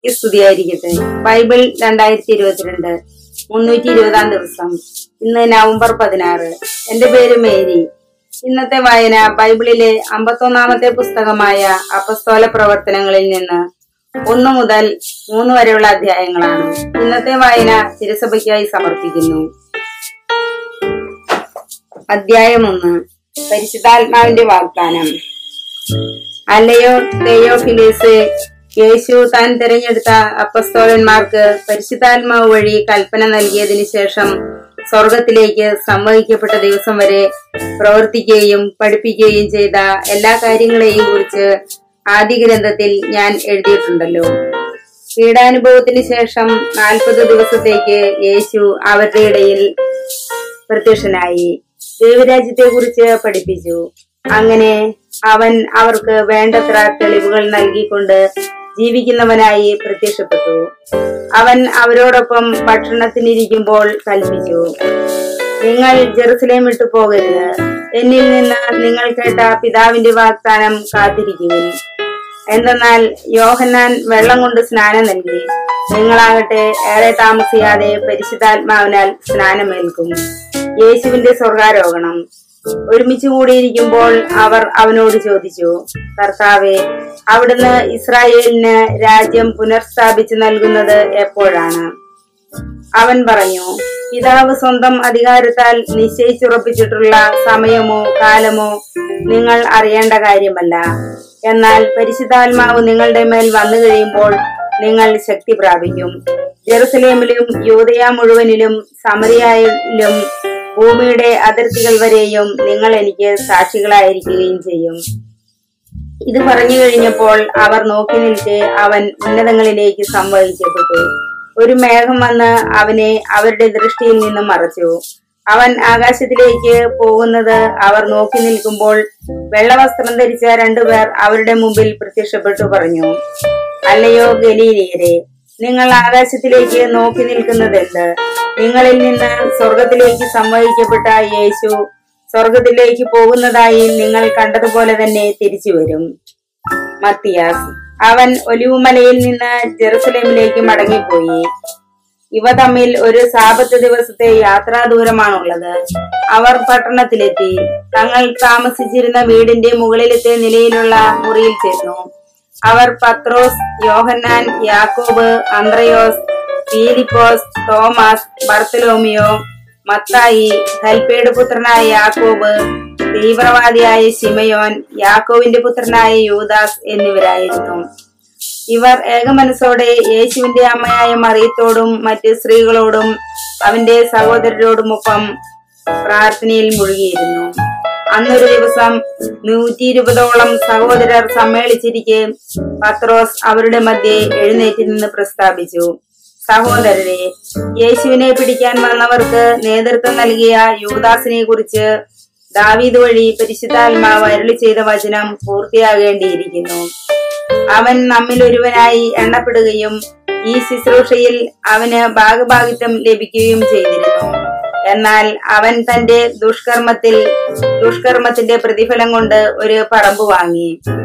ഈ സ്തുതിയായിരിക്കട്ടെ ബൈബിൾ രണ്ടായിരത്തി ഇരുപത്തിരണ്ട് മുന്നൂറ്റി ഇരുപതാം ദിവസം ഇന്ന് നവംബർ പതിനാറ് എന്റെ പേര് മേരി ഇന്നത്തെ വായന ബൈബിളിലെ അമ്പത്തൊന്നാമത്തെ പുസ്തകമായ അപസ്തോല പ്രവർത്തനങ്ങളിൽ നിന്ന് ഒന്ന് മുതൽ മൂന്ന് വരെയുള്ള അധ്യായങ്ങളാണ് ഇന്നത്തെ വായന തിരുസഭയ്ക്കായി സമർപ്പിക്കുന്നു അധ്യായം ഒന്ന് പരിശുദ്ധാത്മാവിന്റെ വാഗ്ദാനം അല്ലയോ തെയോഫിലേസ് യേശു താൻ തിരഞ്ഞെടുത്ത അപ്പസ്തോലന്മാർക്ക് പരിശുദ്ധാത്മാവ് വഴി കൽപ്പന നൽകിയതിനു ശേഷം സ്വർഗത്തിലേക്ക് സംവഹിക്കപ്പെട്ട ദിവസം വരെ പ്രവർത്തിക്കുകയും പഠിപ്പിക്കുകയും ചെയ്ത എല്ലാ കാര്യങ്ങളെയും കുറിച്ച് ആദ്യ ഗ്രന്ഥത്തിൽ ഞാൻ എഴുതിയിട്ടുണ്ടല്ലോ പീഡാനുഭവത്തിന് ശേഷം നാൽപ്പത് ദിവസത്തേക്ക് യേശു അവരുടെ ഇടയിൽ പ്രത്യക്ഷനായി ദൈവരാജ്യത്തെ കുറിച്ച് പഠിപ്പിച്ചു അങ്ങനെ അവൻ അവർക്ക് വേണ്ടത്ര തെളിവുകൾ നൽകിക്കൊണ്ട് ജീവിക്കുന്നവനായി പ്രത്യക്ഷപ്പെട്ടു അവൻ അവരോടൊപ്പം ഭക്ഷണത്തിനിരിക്കുമ്പോൾ കൽപ്പിച്ചു നിങ്ങൾ ജെറുസലേം വിട്ടു പോകരുത് എന്നിൽ നിന്ന് നിങ്ങൾ കേട്ട പിതാവിന്റെ വാഗ്ദാനം കാത്തിരിക്കുവിൻ എന്തെന്നാൽ യോഹന്നാൻ വെള്ളം കൊണ്ട് സ്നാനം നൽകി നിങ്ങളാകട്ടെ ഏറെ താമസിയാതെ പരിശുദ്ധാത്മാവിനാൽ സ്നാനമേൽക്കും യേശുവിന്റെ സ്വർഗാരോഹണം ഒരുമിച്ച് കൂടിയിരിക്കുമ്പോൾ അവർ അവനോട് ചോദിച്ചു കർത്താവെ അവിടുന്ന് ഇസ്രായേലിന് രാജ്യം പുനർസ്ഥാപിച്ചു നൽകുന്നത് എപ്പോഴാണ് അവൻ പറഞ്ഞു പിതാവ് സ്വന്തം അധികാരത്താൽ നിശ്ചയിച്ചുറപ്പിച്ചിട്ടുള്ള സമയമോ കാലമോ നിങ്ങൾ അറിയേണ്ട കാര്യമല്ല എന്നാൽ പരിശുദ്ധാത്മാവ് നിങ്ങളുടെ മേൽ വന്നു കഴിയുമ്പോൾ നിങ്ങൾ ശക്തി പ്രാപിക്കും ജെറുസലേമിലും യൂതയ മുഴുവനിലും സമരിയായാലും ഭൂമിയുടെ അതിർത്തികൾ വരെയും നിങ്ങൾ എനിക്ക് സാക്ഷികളായിരിക്കുകയും ചെയ്യും ഇത് പറഞ്ഞു കഴിഞ്ഞപ്പോൾ അവർ നോക്കി നിൽക്കെ അവൻ ഉന്നതങ്ങളിലേക്ക് സംവഹിക്കപ്പെട്ടു ഒരു മേഘം വന്ന് അവനെ അവരുടെ ദൃഷ്ടിയിൽ നിന്നും മറച്ചു അവൻ ആകാശത്തിലേക്ക് പോകുന്നത് അവർ നോക്കി നിൽക്കുമ്പോൾ വെള്ളവസ്ത്രം ധരിച്ച രണ്ടുപേർ അവരുടെ മുമ്പിൽ പ്രത്യക്ഷപ്പെട്ടു പറഞ്ഞു അല്ലയോ ഗലീലിയരെ നിങ്ങൾ ആകാശത്തിലേക്ക് നോക്കി നിൽക്കുന്നതെന്ത് നിങ്ങളിൽ നിന്ന് സ്വർഗത്തിലേക്ക് സംവഹിക്കപ്പെട്ട യേശു സ്വർഗത്തിലേക്ക് പോകുന്നതായി നിങ്ങൾ കണ്ടതുപോലെ തന്നെ തിരിച്ചു വരും മത്തിയാസ് അവൻ ഒലിവുമലയിൽ നിന്ന് ജെറുസലേമിലേക്ക് മടങ്ങിപ്പോയി ഇവ തമ്മിൽ ഒരു സാപത്ത് ദിവസത്തെ യാത്രാ ദൂരമാണുള്ളത് അവർ പട്ടണത്തിലെത്തി തങ്ങൾ താമസിച്ചിരുന്ന വീടിന്റെ മുകളിലത്തെ നിലയിലുള്ള മുറിയിൽ ചെന്നു അവർ പത്രോസ് യോഹന്നാൻ യാക്കോബ് അന്ത്രയോസ് ഫീലിപ്പോസ് തോമസ് ബർത്തലോമിയോ മത്തായി ഹൽപ്പയുടെ പുത്രനായ യാക്കോബ് തീവ്രവാദിയായ ശിമയോൻ യാക്കോവിന്റെ പുത്രനായ യൂദാസ് എന്നിവരായിരുന്നു ഇവർ ഏകമനസ്സോടെ യേശുവിന്റെ അമ്മയായ മറിയത്തോടും മറ്റ് സ്ത്രീകളോടും അവന്റെ സഹോദരരോടുമൊപ്പം പ്രാർത്ഥനയിൽ മുഴുകിയിരുന്നു അന്നൊരു ദിവസം നൂറ്റി ഇരുപതോളം സഹോദരർ സമ്മേളിച്ചിരിക്കെ പത്രോസ് അവരുടെ മധ്യേ എഴുന്നേറ്റ് നിന്ന് പ്രസ്താവിച്ചു സഹോദരരെ യേശുവിനെ പിടിക്കാൻ വന്നവർക്ക് നേതൃത്വം നൽകിയ യൂദാസിനെ കുറിച്ച് ദാവീദ് വഴി പരിശുദ്ധാത്മാവ് അരുളി ചെയ്ത വചനം പൂർത്തിയാകേണ്ടിയിരിക്കുന്നു അവൻ നമ്മിൽ ഒരുവനായി എണ്ണപ്പെടുകയും ഈ ശുശ്രൂഷയിൽ അവന് ഭാഗഭാഗിത്വം ലഭിക്കുകയും ചെയ്തിരുന്നു എന്നാൽ അവൻ തന്റെ ദുഷ്കർമ്മത്തിൽ ദുഷ്കർമ്മത്തിന്റെ പ്രതിഫലം കൊണ്ട് ഒരു പറമ്പ് വാങ്ങി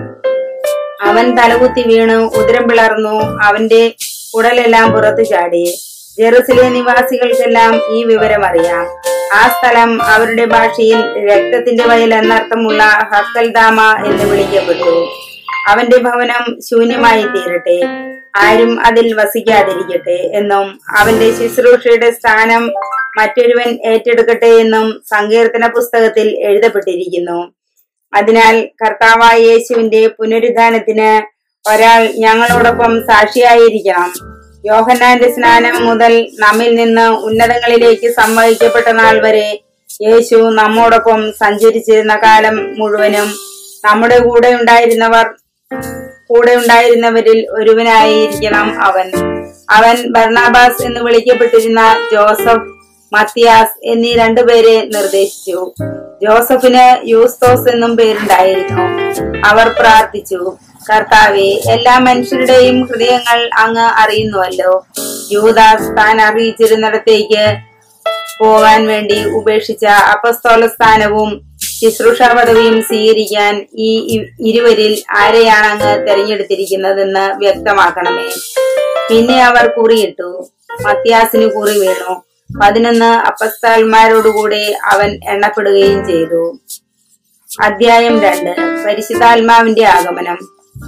അവൻ തലകുത്തി വീണു ഉദരം പിളർന്നു അവന്റെ ഉടലെല്ലാം പുറത്തു ചാടി ജെറുസലേം നിവാസികൾക്കെല്ലാം ഈ വിവരം അറിയാം ആ സ്ഥലം അവരുടെ ഭാഷയിൽ രക്തത്തിന്റെ വയൽ എന്നർത്ഥമുള്ള ഹക്കൽദാമ എന്ന് വിളിക്കപ്പെട്ടു അവന്റെ ഭവനം ശൂന്യമായി തീരട്ടെ ആരും അതിൽ വസിക്കാതിരിക്കട്ടെ എന്നും അവന്റെ ശുശ്രൂഷയുടെ സ്ഥാനം മറ്റൊരുവൻ ഏറ്റെടുക്കട്ടെ എന്നും സങ്കീർത്തന പുസ്തകത്തിൽ എഴുതപ്പെട്ടിരിക്കുന്നു അതിനാൽ കർത്താവായ യേശുവിന്റെ പുനരുദ്ധാനത്തിന് ഒരാൾ ഞങ്ങളോടൊപ്പം സാക്ഷിയായിരിക്കണം യോഹന്നാന്റെ സ്നാനം മുതൽ നമ്മിൽ നിന്ന് ഉന്നതങ്ങളിലേക്ക് സംവഹിക്കപ്പെട്ട നാൾ വരെ യേശു നമ്മോടൊപ്പം സഞ്ചരിച്ചിരുന്ന കാലം മുഴുവനും നമ്മുടെ കൂടെ ഉണ്ടായിരുന്നവർ കൂടെ ഉണ്ടായിരുന്നവരിൽ ഒരുവനായിരിക്കണം അവൻ അവൻ ബർണാബാസ് എന്ന് വിളിക്കപ്പെട്ടിരുന്ന ജോസഫ് മത്തിയാസ് എന്നീ രണ്ടുപേരെ നിർദ്ദേശിച്ചു ജോസഫിന് യൂസ്തോസ് എന്നും പേരുണ്ടായിരുന്നു അവർ പ്രാർത്ഥിച്ചു കർത്താവെ എല്ലാ മനുഷ്യരുടെയും ഹൃദയങ്ങൾ അങ്ങ് അറിയുന്നുവല്ലോ യൂദാസ് താൻ അറിയിച്ചിരുന്നിടത്തേക്ക് പോകാൻ വേണ്ടി ഉപേക്ഷിച്ച അപസ്തോല സ്ഥാനവും ശുശ്രൂഷ പദവിയും സ്വീകരിക്കാൻ ഈ ഇ- ഇരുവരിൽ ആരെയാണ് അങ്ങ് തെരഞ്ഞെടുത്തിരിക്കുന്നതെന്ന് വ്യക്തമാക്കണമേ പിന്നെ അവർ കുറിയിട്ടു മത്യാസിന് കുറി വീണു പതിനൊന്ന് അപ്പസ്താൽമാരോടുകൂടി അവൻ എണ്ണപ്പെടുകയും ചെയ്തു അധ്യായം രണ്ട് പരിശുദ്ധാത്മാവിന്റെ ആഗമനം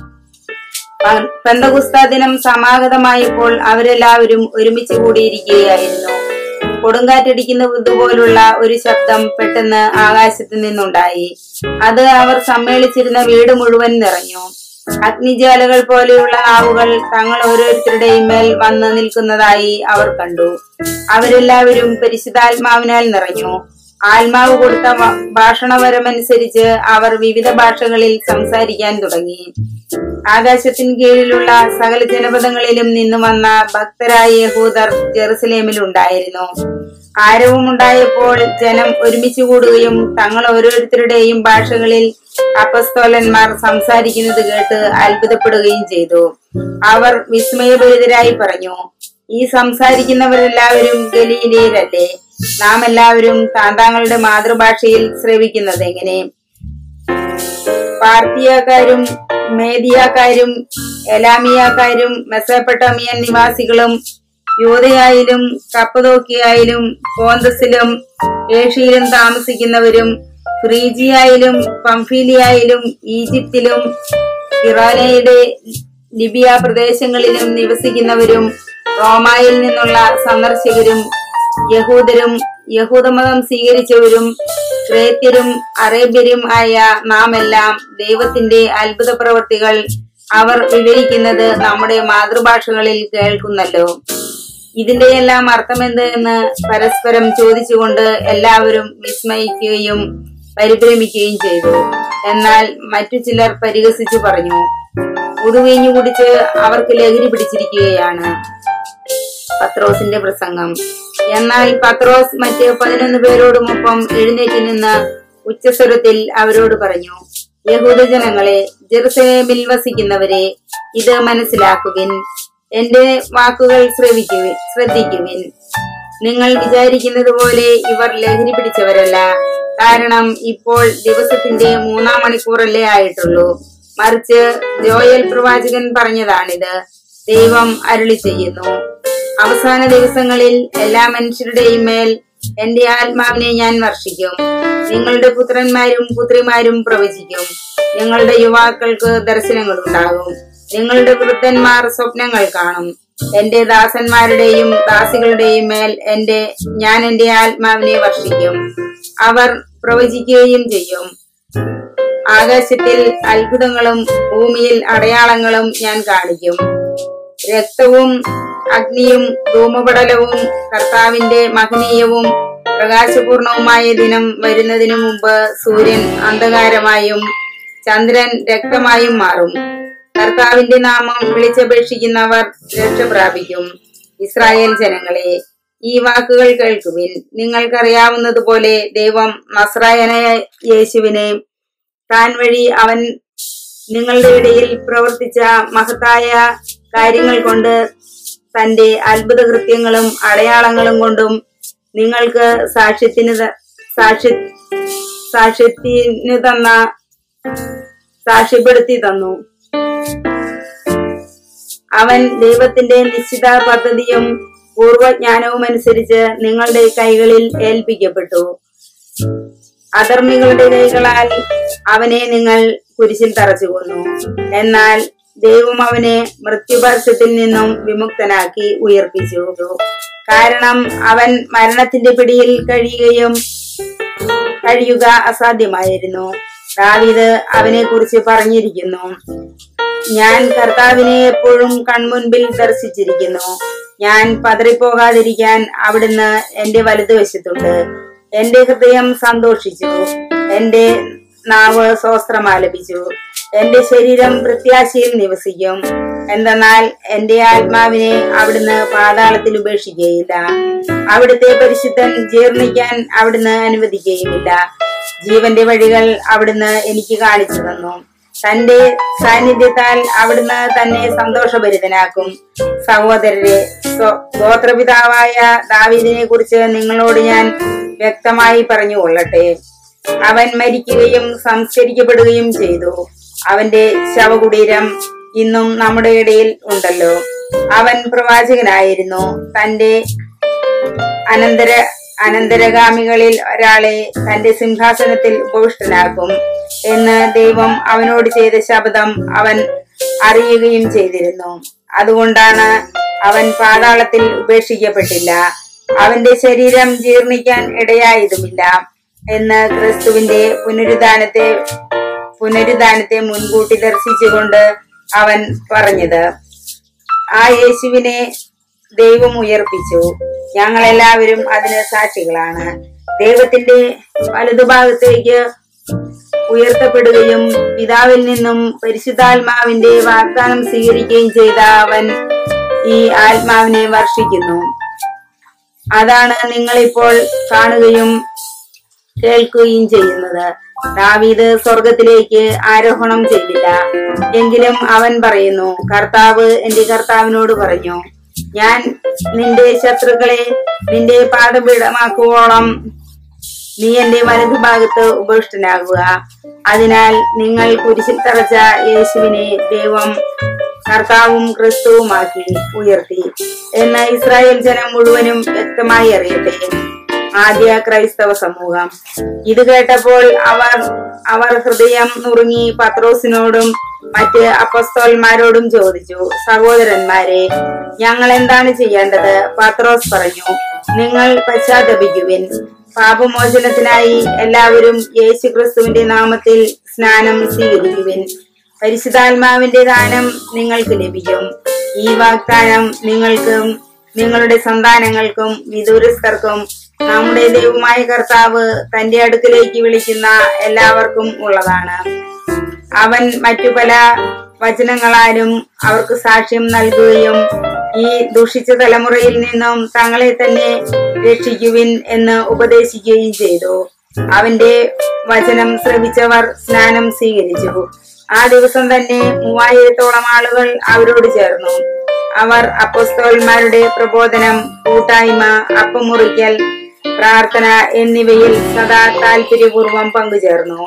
പ- പെന്തകുസ്ത ദിനം സമാഗതമായപ്പോൾ അവരെല്ലാവരും ഒരുമിച്ച് കൂടിയിരിക്കുകയായിരുന്നു കൊടുങ്കാറ്റടിക്കുന്നത് പോലുള്ള ഒരു ശബ്ദം പെട്ടെന്ന് ആകാശത്ത് നിന്നുണ്ടായി അത് അവർ സമ്മേളിച്ചിരുന്ന വീട് മുഴുവൻ നിറഞ്ഞു അഗ്നിജ്വാലകൾ പോലെയുള്ള നാവുകൾ തങ്ങൾ ഓരോരുത്തരുടെയും മേൽ വന്ന് നിൽക്കുന്നതായി അവർ കണ്ടു അവരെല്ലാവരും പരിശുദ്ധാത്മാവിനാൽ നിറഞ്ഞു ആത്മാവ് കൊടുത്ത വ- ഭാഷണവരമനുസരിച്ച് അവർ വിവിധ ഭാഷകളിൽ സംസാരിക്കാൻ തുടങ്ങി ആകാശത്തിന് കീഴിലുള്ള സകല ജനപദങ്ങളിലും നിന്ന് വന്ന ഭക്തരായ യഹൂദർ ജെറുസലേമിൽ ഉണ്ടായിരുന്നു ആരവും ഉണ്ടായപ്പോൾ ജനം ഒരുമിച്ച് കൂടുകയും തങ്ങൾ ഓരോരുത്തരുടെയും ഭാഷകളിൽ അപ്പസ്തോലന്മാർ സംസാരിക്കുന്നത് കേട്ട് അത്ഭുതപ്പെടുകയും ചെയ്തു അവർ വിസ്മയഭരിതരായി പറഞ്ഞു ഈ സംസാരിക്കുന്നവരെല്ലാവരും ഗലീലയിലല്ലേ നാം എല്ലാവരും താന്താങ്ങളുടെ മാതൃഭാഷയിൽ ശ്രവിക്കുന്നത് എങ്ങനെ പാർത്തിയക്കാരും മേദിയാക്കാരും എലാമിയാക്കാരും മെസ്സപ്പെട്ടമിയൻ നിവാസികളും യൂതയായാലും കപ്പതോക്കിയായാലും പോന്തസിലും ഏഷ്യയിലും താമസിക്കുന്നവരും ഫ്രീജിയായാലും പംഫീലിയായാലും ഈജിപ്തിലും ഇറാനയുടെ ലിബിയ പ്രദേശങ്ങളിലും നിവസിക്കുന്നവരും റോമായിൽ നിന്നുള്ള സന്ദർശകരും യഹൂദരും യഹൂദമതം സ്വീകരിച്ചവരും ക്രേത്യരും അറേബ്യരും ആയ നാം എല്ലാം ദൈവത്തിന്റെ അത്ഭുത പ്രവർത്തികൾ അവർ വിവരിക്കുന്നത് നമ്മുടെ മാതൃഭാഷകളിൽ കേൾക്കുന്നല്ലോ ഇതിന്റെ എല്ലാം അർത്ഥമെന്ത് എന്ന് പരസ്പരം ചോദിച്ചുകൊണ്ട് എല്ലാവരും വിസ്മയിക്കുകയും പരിഭ്രമിക്കുകയും ചെയ്തു എന്നാൽ മറ്റു ചിലർ പരിഹസിച്ചു പറഞ്ഞു ഉടുവീഞ്ഞു കുടിച്ച് അവർക്ക് ലഹരി പിടിച്ചിരിക്കുകയാണ് പത്രോസിന്റെ പ്രസംഗം എന്നാൽ പത്രോസ് മറ്റ് പതിനൊന്ന് പേരോടുമൊപ്പം എഴുന്നേറ്റ് നിന്ന് ഉച്ചസ്വരത്തിൽ അവരോട് പറഞ്ഞു യഹൂദജനങ്ങളെ ജെറുസലേമിൽ വസിക്കുന്നവരെ ഇത് മനസ്സിലാക്കുവിൻ എന്റെ വാക്കുകൾ ശ്രവിക്കുവിൻ ശ്രദ്ധിക്കുവിൻ നിങ്ങൾ വിചാരിക്കുന്നത് പോലെ ഇവർ ലഹരി പിടിച്ചവരല്ല കാരണം ഇപ്പോൾ ദിവസത്തിന്റെ മൂന്നാം മണിക്കൂറല്ലേ ആയിട്ടുള്ളൂ മറിച്ച് ജോയൽ പ്രവാചകൻ പറഞ്ഞതാണിത് ദൈവം അരുളി ചെയ്യുന്നു അവസാന ദിവസങ്ങളിൽ എല്ലാ മനുഷ്യരുടെയും മേൽ എന്റെ ആത്മാവിനെ ഞാൻ വർഷിക്കും നിങ്ങളുടെ പുത്രന്മാരും പുത്രിമാരും പ്രവചിക്കും നിങ്ങളുടെ യുവാക്കൾക്ക് ദർശനങ്ങൾ ഉണ്ടാകും നിങ്ങളുടെ വൃദ്ധന്മാർ സ്വപ്നങ്ങൾ കാണും എന്റെ ദാസന്മാരുടെയും ദാസികളുടെയും മേൽ എന്റെ ഞാൻ എന്റെ ആത്മാവിനെ വർഷിക്കും അവർ പ്രവചിക്കുകയും ചെയ്യും ആകാശത്തിൽ അത്ഭുതങ്ങളും ഭൂമിയിൽ അടയാളങ്ങളും ഞാൻ കാണിക്കും രക്തവും അഗ്നിയും ധൂമപടലവും കർത്താവിന്റെ മഹനീയവും പ്രകാശപൂർണവുമായ ദിനം വരുന്നതിനു മുമ്പ് സൂര്യൻ അന്ധകാരമായും ചന്ദ്രൻ രക്തമായും മാറും കർത്താവിന്റെ നാമം വിളിച്ചപേക്ഷിക്കുന്നവർ രക്ഷ പ്രാപിക്കും ഇസ്രായേൽ ജനങ്ങളെ ഈ വാക്കുകൾ കേൾക്കുവിൻ നിങ്ങൾക്കറിയാവുന്നതുപോലെ ദൈവം നസ്രായനായ യേശുവിനെ താൻ വഴി അവൻ നിങ്ങളുടെ ഇടയിൽ പ്രവർത്തിച്ച മഹത്തായ കാര്യങ്ങൾ കൊണ്ട് തന്റെ അത്ഭുത കൃത്യങ്ങളും അടയാളങ്ങളും കൊണ്ടും നിങ്ങൾക്ക് സാക്ഷ്യത്തിന് ത- സാക്ഷി സാക്ഷ്യത്തിന് തന്ന സാക്ഷ്യപ്പെടുത്തി തന്നു അവൻ ദൈവത്തിന്റെ നിശ്ചിത പദ്ധതിയും പൂർവജ്ഞാനവും അനുസരിച്ച് നിങ്ങളുടെ കൈകളിൽ ഏൽപ്പിക്കപ്പെട്ടു അധർമ്മികളുടെ കൈകളാൽ അവനെ നിങ്ങൾ കുരിശിൽ തറച്ചു കൊന്നു എന്നാൽ ദൈവം അവനെ മൃത്യുപർശത്തിൽ നിന്നും വിമുക്തനാക്കി ഉയർപ്പിച്ചു കാരണം അവൻ മരണത്തിന്റെ പിടിയിൽ കഴിയുകയും കഴിയുക അസാധ്യമായിരുന്നു ദാവീദ് അവനെ കുറിച്ച് പറഞ്ഞിരിക്കുന്നു ഞാൻ കർത്താവിനെ എപ്പോഴും കൺമുൻപിൽ ദർശിച്ചിരിക്കുന്നു ഞാൻ പതറിപ്പോകാതിരിക്കാൻ അവിടുന്ന് എന്റെ വലതുവശത്തുണ്ട് എന്റെ ഹൃദയം സന്തോഷിച്ചു എന്റെ നാവ് സ്വസ്ത്രമാലപിച്ചു എന്റെ ശരീരം പ്രത്യാശയിൽ നിവസിക്കും എന്തെന്നാൽ എന്റെ ആത്മാവിനെ അവിടുന്ന് പാതാളത്തിൽ ഉപേക്ഷിക്കുകയില്ല അവിടുത്തെ പരിശുദ്ധൻ ജീർണിക്കാൻ അവിടുന്ന് അനുവദിക്കുകയുമില്ല ജീവന്റെ വഴികൾ അവിടുന്ന് എനിക്ക് കാണിച്ചു തന്നു തന്റെ സാന്നിധ്യത്താൽ അവിടുന്ന് തന്നെ സന്തോഷഭരിതനാക്കും സഹോദരരെ സ്വ- ഗോത്രപിതാവായ ദാവീദിനെ കുറിച്ച് നിങ്ങളോട് ഞാൻ വ്യക്തമായി പറഞ്ഞുകൊള്ളട്ടെ അവൻ മരിക്കുകയും സംസ്കരിക്കപ്പെടുകയും ചെയ്തു അവന്റെ ശവകുടീരം ഇന്നും നമ്മുടെ ഇടയിൽ ഉണ്ടല്ലോ അവൻ പ്രവാചകനായിരുന്നു തന്റെ അനന്തര അനന്തരഗാമികളിൽ ഒരാളെ തന്റെ സിംഹാസനത്തിൽ ഉപവിഷ്ടനാക്കും എന്ന് ദൈവം അവനോട് ചെയ്ത ശബ്ദം അവൻ അറിയുകയും ചെയ്തിരുന്നു അതുകൊണ്ടാണ് അവൻ പാതാളത്തിൽ ഉപേക്ഷിക്കപ്പെട്ടില്ല അവന്റെ ശരീരം ജീർണിക്കാൻ ഇടയായതുമില്ല എന്ന് ക്രിസ്തുവിന്റെ പുനരുദ്ധാനത്തെ പുനരുദ്ധാനത്തെ മുൻകൂട്ടി ദർശിച്ചുകൊണ്ട് അവൻ പറഞ്ഞത് ആ യേശുവിനെ ദൈവം ഉയർപ്പിച്ചു ഞങ്ങൾ എല്ലാവരും അതിന് സാക്ഷികളാണ് ദൈവത്തിന്റെ വലതുഭാഗത്തേക്ക് ഉയർത്തപ്പെടുകയും പിതാവിൽ നിന്നും പരിശുദ്ധാത്മാവിന്റെ വാഗ്ദാനം സ്വീകരിക്കുകയും ചെയ്ത അവൻ ഈ ആത്മാവിനെ വർഷിക്കുന്നു അതാണ് നിങ്ങളിപ്പോൾ കാണുകയും കേൾക്കുകയും ചെയ്യുന്നത് ദാവീദ് സ്വർഗത്തിലേക്ക് ആരോഹണം ചെയ്തില്ല എങ്കിലും അവൻ പറയുന്നു കർത്താവ് എന്റെ കർത്താവിനോട് പറഞ്ഞു ഞാൻ നിന്റെ ശത്രുക്കളെ നിന്റെ പാദപീഠമാക്കുവോളം നീ എന്റെ വലതുഭാഗത്ത് ഉപവിഷ്ടനാകുക അതിനാൽ നിങ്ങൾ കുരിശിൽ തറച്ച യേശുവിനെ ദൈവം കർത്താവും ക്രിസ്തുവുമാക്കി ഉയർത്തി എന്ന് ഇസ്രായേൽ ജനം മുഴുവനും വ്യക്തമായി അറിയട്ടെ ആദ്യ ക്രൈസ്തവ സമൂഹം ഇത് കേട്ടപ്പോൾ അവർ അവർ ഹൃദയം നുറുങ്ങി പത്രോസിനോടും മറ്റ് അപ്പസ്തോന്മാരോടും ചോദിച്ചു സഹോദരന്മാരെ ഞങ്ങൾ എന്താണ് ചെയ്യേണ്ടത് പത്രോസ് പറഞ്ഞു നിങ്ങൾ പശ്ചാത്തപിക്കുവിൻ പാപമോചനത്തിനായി എല്ലാവരും യേശു ക്രിസ്തുവിന്റെ നാമത്തിൽ സ്നാനം സ്വീകരിക്കുവിൻ പരിശുദ്ധാത്മാവിന്റെ ദാനം നിങ്ങൾക്ക് ലഭിക്കും ഈ വാഗ്ദാനം നിങ്ങൾക്കും നിങ്ങളുടെ സന്താനങ്ങൾക്കും വിദൂരസ്ഥർക്കും നമ്മുടെ ദൈവമായ കർത്താവ് തന്റെ അടുക്കിലേക്ക് വിളിക്കുന്ന എല്ലാവർക്കും ഉള്ളതാണ് അവൻ മറ്റു പല വചനങ്ങളാലും അവർക്ക് സാക്ഷ്യം നൽകുകയും ഈ ദുഷിച്ച തലമുറയിൽ നിന്നും തങ്ങളെ തന്നെ രക്ഷിക്കുവിൻ എന്ന് ഉപദേശിക്കുകയും ചെയ്തു അവന്റെ വചനം ശ്രവിച്ചവർ സ്നാനം സ്വീകരിച്ചു ആ ദിവസം തന്നെ മൂവായിരത്തോളം ആളുകൾ അവരോട് ചേർന്നു അവർ അപ്പസ്തോന്മാരുടെ പ്രബോധനം കൂട്ടായ്മ അപ്പമുറിക്കൽ പ്രാർത്ഥന എന്നിവയിൽ സദാ താല്പര്യപൂർവം പങ്കുചേർന്നു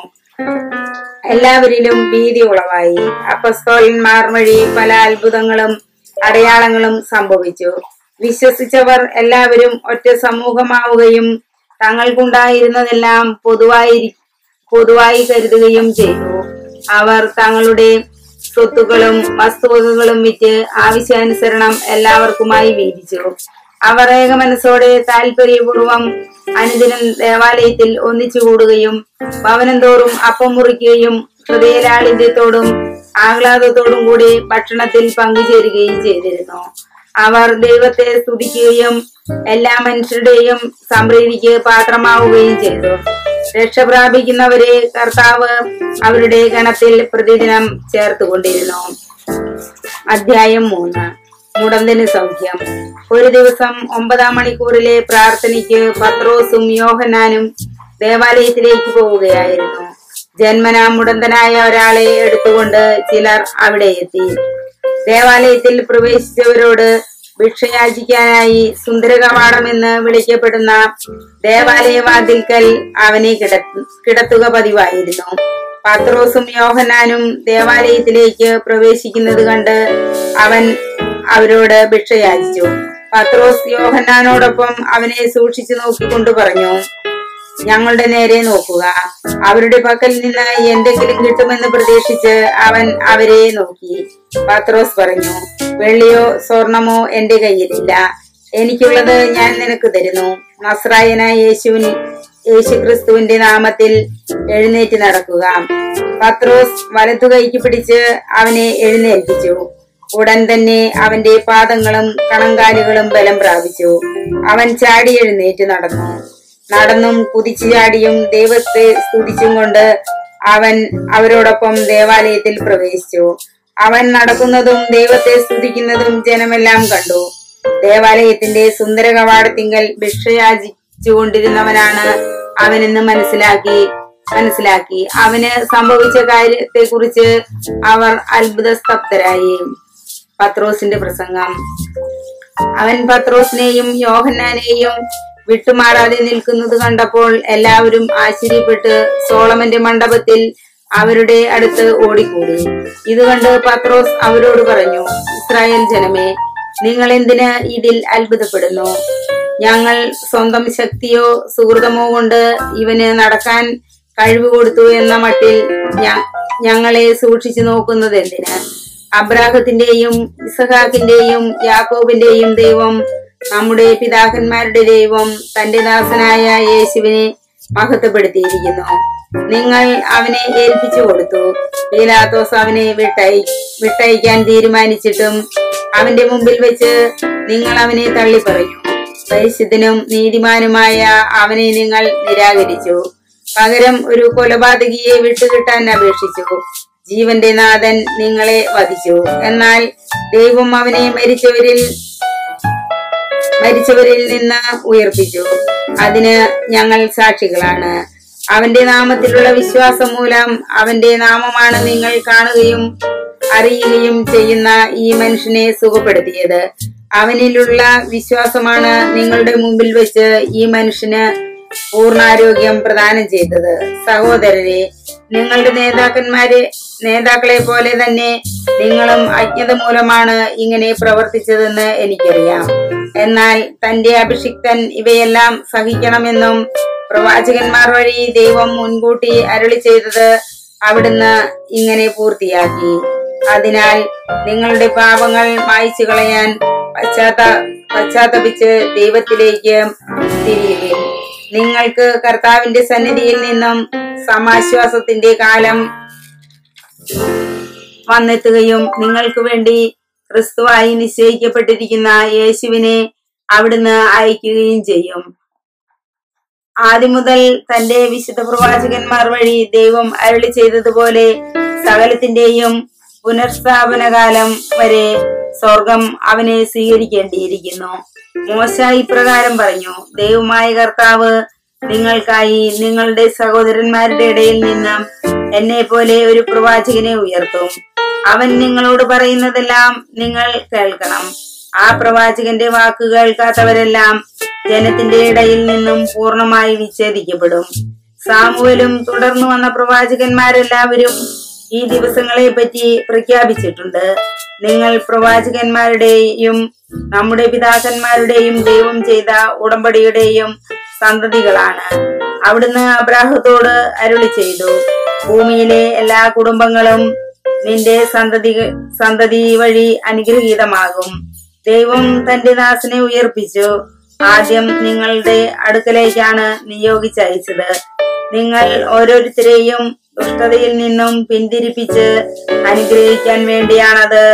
എല്ലാവരിലും ഭീതി ഉളവായി അപ്പസ്തോലന്മാർ വഴി പല അത്ഭുതങ്ങളും അടയാളങ്ങളും സംഭവിച്ചു വിശ്വസിച്ചവർ എല്ലാവരും ഒറ്റ സമൂഹമാവുകയും തങ്ങൾക്കുണ്ടായിരുന്നതെല്ലാം പൊതുവായി പൊതുവായി കരുതുകയും ചെയ്തു അവർ തങ്ങളുടെ സ്വത്തുക്കളും വസ്തുവകകളും വിറ്റ് ആവശ്യാനുസരണം എല്ലാവർക്കുമായി വീതിച്ചു അവർ ഏക മനസ്സോടെ താല്പര്യപൂർവം അനുദിനം ദേവാലയത്തിൽ ഒന്നിച്ചുകൂടുകയും ഭവനം തോറും അപ്പം മുറിക്കുകയും ഹൃദയലാളിത്യത്തോടും ആഹ്ലാദത്തോടും കൂടി ഭക്ഷണത്തിൽ പങ്കുചേരുകയും ചെയ്തിരുന്നു അവർ ദൈവത്തെ സ്തുതിക്കുകയും എല്ലാ മനുഷ്യരുടെയും സംപ്രീതിക്ക് പാത്രമാവുകയും ചെയ്തു രക്ഷ പ്രാപിക്കുന്നവരെ കർത്താവ് അവരുടെ ഗണത്തിൽ പ്രതിദിനം ചേർത്തുകൊണ്ടിരുന്നു അധ്യായം മൂന്ന് മുടന്തിന് സൗഖ്യം ഒരു ദിവസം ഒമ്പതാം മണിക്കൂറിലെ പ്രാർത്ഥനയ്ക്ക് പത്രോസും യോഹനാനും ദേവാലയത്തിലേക്ക് പോവുകയായിരുന്നു ജന്മനാ മുടന്തനായ ഒരാളെ എടുത്തുകൊണ്ട് ചിലർ അവിടെ എത്തി ദേവാലയത്തിൽ പ്രവേശിച്ചവരോട് ഭിക്ഷയാചിക്കാനായി സുന്ദരകവാടം എന്ന് വിളിക്കപ്പെടുന്ന ദേവാലയവാതിൽക്കൽ അവനെ കിട- കിടത്തുക പതിവായിരുന്നു പത്രോസും യോഹന്നാനും ദേവാലയത്തിലേക്ക് പ്രവേശിക്കുന്നത് കണ്ട് അവൻ അവരോട് ഭിക്ഷയാചിച്ചു പത്രോസ് യോഹന്നാനോടൊപ്പം അവനെ സൂക്ഷിച്ചു നോക്കിക്കൊണ്ട് പറഞ്ഞു ഞങ്ങളുടെ നേരെ നോക്കുക അവരുടെ പക്കൽ നിന്ന് എന്തെങ്കിലും കിട്ടുമെന്ന് പ്രതീക്ഷിച്ച് അവൻ അവരെ നോക്കി പത്രോസ് പറഞ്ഞു വെള്ളിയോ സ്വർണമോ എന്റെ കയ്യിലില്ല എനിക്കുള്ളത് ഞാൻ നിനക്ക് തരുന്നു നസ്രായനായ യേശുവിൻ യേശു ക്രിസ്തുവിന്റെ നാമത്തിൽ എഴുന്നേറ്റ് നടക്കുക പത്രോസ് വലതു കൈക്ക് പിടിച്ച് അവനെ എഴുന്നേൽപ്പിച്ചു ഉടൻ തന്നെ അവന്റെ പാദങ്ങളും കണങ്കാലുകളും ബലം പ്രാപിച്ചു അവൻ ചാടി എഴുന്നേറ്റ് നടന്നു നടന്നും കുതിച്ചു ചാടിയും ദൈവത്തെ സ്തുതിച്ചും കൊണ്ട് അവൻ അവരോടൊപ്പം ദേവാലയത്തിൽ പ്രവേശിച്ചു അവൻ നടക്കുന്നതും ദൈവത്തെ സ്തുതിക്കുന്നതും ജനമെല്ലാം കണ്ടു ദേവാലയത്തിന്റെ സുന്ദര കവാടത്തിങ്കൽ ഭിക്ഷയാചിച്ചുകൊണ്ടിരുന്നവനാണ് അവനെന്ന് മനസ്സിലാക്കി മനസ്സിലാക്കി അവന് സംഭവിച്ച കാര്യത്തെ കുറിച്ച് അവർ അത്ഭുത സ്തബ്ധരായി പത്രോസിന്റെ പ്രസംഗം അവൻ പത്രോസിനെയും യോഹന്നാനെയും വിട്ടുമാറാതെ നിൽക്കുന്നത് കണ്ടപ്പോൾ എല്ലാവരും ആശ്ചര്യപ്പെട്ട് സോളമന്റെ മണ്ഡപത്തിൽ അവരുടെ അടുത്ത് ഓടിക്കൂടി ഇത് കണ്ട് പത്രോസ് അവരോട് പറഞ്ഞു ഇസ്രായേൽ ജനമേ നിങ്ങൾ എന്തിന് ഇതിൽ അത്ഭുതപ്പെടുന്നു ഞങ്ങൾ സ്വന്തം ശക്തിയോ സുഹൃതമോ കൊണ്ട് ഇവന് നടക്കാൻ കഴിവ് കൊടുത്തു എന്ന മട്ടിൽ ഞ- ഞങ്ങളെ സൂക്ഷിച്ചു നോക്കുന്നത് എന്തിന് അബ്രാഹത്തിന്റെയും ഇസഹാക്കിന്റെയും യാക്കോബിന്റെയും ദൈവം നമ്മുടെ പിതാക്കന്മാരുടെ ദൈവം തന്റെ ദാസനായ യേശുവിനെ മഹത്വപ്പെടുത്തിയിരിക്കുന്നു നിങ്ങൾ അവനെ ഏൽപ്പിച്ചു കൊടുത്തു പീലാത്തോസ് അവനെ വിട്ടയ വിട്ടയക്കാൻ തീരുമാനിച്ചിട്ടും അവന്റെ മുമ്പിൽ വെച്ച് നിങ്ങൾ അവനെ തള്ളിപ്പറഞ്ഞു പരിശുദ്ധനും നീതിമാനുമായ അവനെ നിങ്ങൾ നിരാകരിച്ചു പകരം ഒരു കൊലപാതകിയെ വിട്ടുകിട്ടാൻ അപേക്ഷിച്ചു ജീവന്റെ നാഥൻ നിങ്ങളെ വധിച്ചു എന്നാൽ ദൈവം അവനെ മരിച്ചവരിൽ മരിച്ചവരിൽ നിന്ന് ഉയർപ്പിച്ചു അതിന് ഞങ്ങൾ സാക്ഷികളാണ് അവന്റെ നാമത്തിലുള്ള വിശ്വാസം മൂലം അവന്റെ നാമമാണ് നിങ്ങൾ കാണുകയും അറിയുകയും ചെയ്യുന്ന ഈ മനുഷ്യനെ സുഖപ്പെടുത്തിയത് അവനിലുള്ള വിശ്വാസമാണ് നിങ്ങളുടെ മുമ്പിൽ വെച്ച് ഈ മനുഷ്യന് പൂർണ്ണാരോഗ്യം പ്രദാനം ചെയ്തത് സഹോദരരെ നിങ്ങളുടെ നേതാക്കന്മാരെ നേതാക്കളെ പോലെ തന്നെ നിങ്ങളും അജ്ഞത മൂലമാണ് ഇങ്ങനെ പ്രവർത്തിച്ചതെന്ന് എനിക്കറിയാം എന്നാൽ തന്റെ അഭിഷിക്തൻ ഇവയെല്ലാം സഹിക്കണമെന്നും പ്രവാചകന്മാർ വഴി ദൈവം മുൻകൂട്ടി അരുളി ചെയ്തത് അവിടുന്ന് ഇങ്ങനെ പൂർത്തിയാക്കി അതിനാൽ നിങ്ങളുടെ പാപങ്ങൾ മായ്ച്ചു കളയാൻ പശ്ചാത്ത പശ്ചാത്തപിച്ച് ദൈവത്തിലേക്ക് തിരിയുകയും നിങ്ങൾക്ക് കർത്താവിന്റെ സന്നിധിയിൽ നിന്നും സമാശ്വാസത്തിന്റെ കാലം വന്നെത്തുകയും നിങ്ങൾക്ക് വേണ്ടി ക്രിസ്തുവായി നിശ്ചയിക്കപ്പെട്ടിരിക്കുന്ന യേശുവിനെ അവിടുന്ന് അയക്കുകയും ചെയ്യും ആദ്യം മുതൽ തന്റെ വിശുദ്ധ പ്രവാചകന്മാർ വഴി ദൈവം അരുളി ചെയ്തതുപോലെ സകലത്തിന്റെയും പുനർസ്ഥാപന കാലം വരെ സ്വർഗം അവനെ സ്വീകരിക്കേണ്ടിയിരിക്കുന്നു മോശ ഇപ്രകാരം പറഞ്ഞു ദൈവമായ കർത്താവ് നിങ്ങൾക്കായി നിങ്ങളുടെ സഹോദരന്മാരുടെ ഇടയിൽ നിന്ന് എന്നെ പോലെ ഒരു പ്രവാചകനെ ഉയർത്തും അവൻ നിങ്ങളോട് പറയുന്നതെല്ലാം നിങ്ങൾ കേൾക്കണം ആ പ്രവാചകന്റെ വാക്ക് കേൾക്കാത്തവരെല്ലാം ജനത്തിന്റെ ഇടയിൽ നിന്നും പൂർണ്ണമായി വിച്ഛേദിക്കപ്പെടും സാമുവലും തുടർന്നു വന്ന പ്രവാചകന്മാരെല്ലാവരും ഈ ദിവസങ്ങളെ പറ്റി പ്രഖ്യാപിച്ചിട്ടുണ്ട് നിങ്ങൾ പ്രവാചകന്മാരുടെയും നമ്മുടെ പിതാക്കന്മാരുടെയും ദൈവം ചെയ്ത ഉടമ്പടിയുടെയും സന്തതികളാണ് അവിടുന്ന് അബ്രാഹത്തോട് അരുളി ചെയ്തു ഭൂമിയിലെ എല്ലാ കുടുംബങ്ങളും നിന്റെ സന്തതി സന്തതി വഴി അനുഗ്രഹീതമാകും ദൈവം തന്റെ ദാസനെ ഉയർപ്പിച്ചു ആദ്യം നിങ്ങളുടെ അടുക്കലേക്കാണ് നിയോഗിച്ചയച്ചത് നിങ്ങൾ ഓരോരുത്തരെയും ദുഷ്ടതയിൽ നിന്നും പിന്തിരിപ്പിച്ച് അനുഗ്രഹിക്കാൻ വേണ്ടിയാണത്